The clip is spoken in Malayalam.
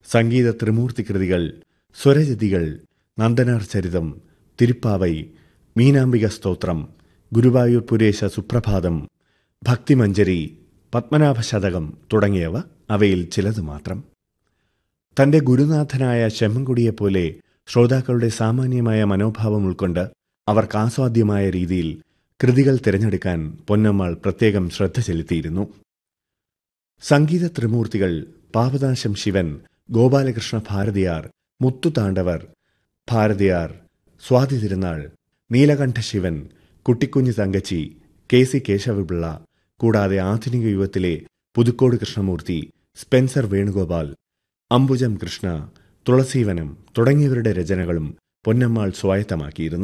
സംഗീത ത്രിമൂർത്തി കൃതികൾ സ്വരജതികൾ നന്ദനാർ ചരിതം തിരുപ്പാവൈ മീനാംബിക സ്തോത്രം ഗുരുവായൂർ പുരേശ സുപ്രഭാതം ഭക്തിമഞ്ജരി പത്മനാഭ ശതകം തുടങ്ങിയവ അവയിൽ ചിലത് മാത്രം തന്റെ ഗുരുനാഥനായ ശെമ്മൻകുടിയെപ്പോലെ ശ്രോതാക്കളുടെ സാമാന്യമായ മനോഭാവം ഉൾക്കൊണ്ട് അവർക്ക് ആസ്വാദ്യമായ രീതിയിൽ കൃതികൾ തിരഞ്ഞെടുക്കാൻ പൊന്നമ്മാൾ പ്രത്യേകം ശ്രദ്ധ ചെലുത്തിയിരുന്നു സംഗീത ത്രിമൂർത്തികൾ പാപനാശം ശിവൻ ഗോപാലകൃഷ്ണ ഭാരതിയാർ മുത്തുതാണ്ഡവർ ഭാരതിയാർ സ്വാതി തിരുനാൾ നീലകണ്ഠ ശിവൻ കുട്ടിക്കുഞ്ഞ് തങ്കച്ചി കെ സി കേശവപിള്ള കൂടാതെ ആധുനിക യുഗത്തിലെ പുതുക്കോട് കൃഷ്ണമൂർത്തി സ്പെൻസർ വേണുഗോപാൽ അംബുജം കൃഷ്ണ തുളസീവനം തുടങ്ങിയവരുടെ രചനകളും പൊന്നമ്മാൾ സ്വായത്തമാക്കിയിരുന്നു